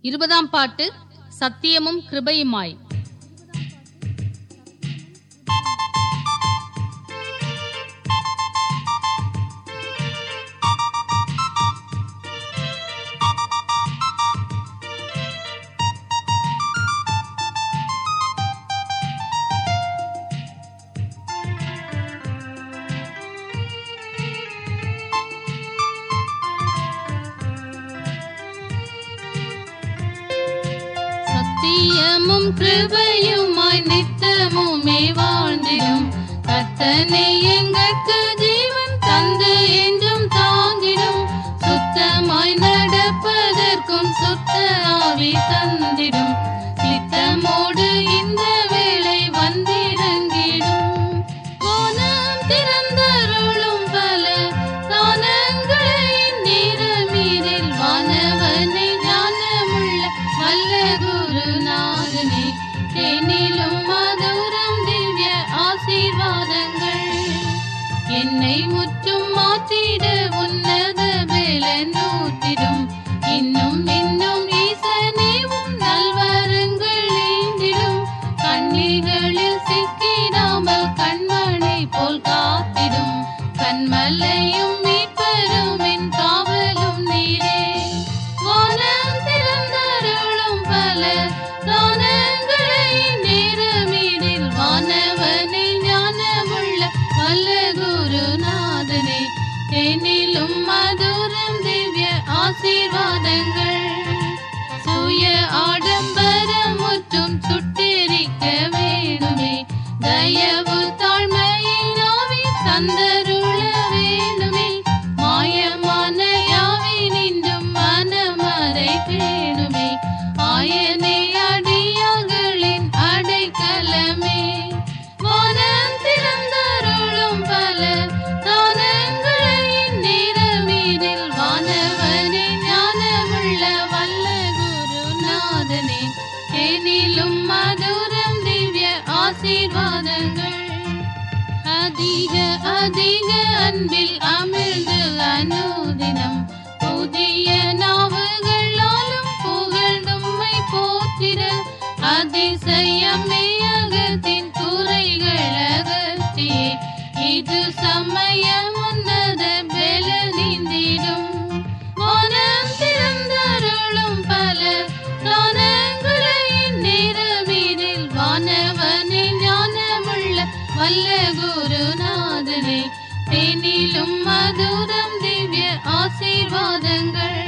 இருபதாம் பாட்டு சத்தியமும் கிருபையுமாய் சத்தியமும் கிருபையுமாய் நித்தமுமே வாழ்ந்திடும் கத்தனை எங்கட்கு ஜீவன் தந்து என்றும் தாங்கிடும் சுத்தமாய் நடப்பதற்கும் சுத்த ஆவி தந்திடும் சித்தமோடு இந்த வேளை வந்திறங்கிடும் வானம் திறந்தருளும் பல தானங்களை நிறமீரில் வானவனை ஞானமுள்ள வல்ல குருநாதனே தேனிலும் மதுரம் திவ்ய ஆசீர்வாதங்கள் என்னை முற்றும் மாற்றிட உன்னத நூத்திடும் இன்னும் இன்னும் ஈசனே உம் நல்வரங்கள் ஈந்திடும் கண்ணிகளில் சிக்கிடாமல் கண்மணி போல் காத்திடும் கண்மலையும் மீட்பரும் என் காவலும் நீரே வானம் திறந்தருளும் பல தானங்களை நேரமீடில் வானவனை ஞானமுள்ள வல்ல குருநாதனே தேனிலும் மதுரம் திவ்ய ஆசீர்வாதங்கள் சுய ஆடம்பரம் முற்றும் சுட்டெரிக்க வேணுமே தயவு தாழ்மையில் ஆவி தந்தருள வேணுமே மாயமான யாவை நின்றும் மனமறை பேணுமே ஆயனே அடியார்களின் அடைக்கலமே வானம் திறந்தருளும் பல தானங்களை நிறமீரில் வானவனே ஞானமுள்ள வல்ல குருநாதனே தேனிலும் மதுரம் திவ்ய ஆசீர்வாதங்கள் அதிக அதிக அன்பில் அமிழ்ந்து அனுதினம் புதிய நாவுகளாலும் புகழ்ந்தும்மை போற்றிட அதிசயமே அகத்தின் குறைகள் அகற்றியே இது சமயம் உன்னத பெல நீந்திடும் வானம் திறந்தருளும் பல தானங்களை நிறமீரில் வானவனை ஞானமுள்ள வல்ல குருநாதனே தேனிலும் மதுரம் திவ்ய ஆசீர்வாதங்கள்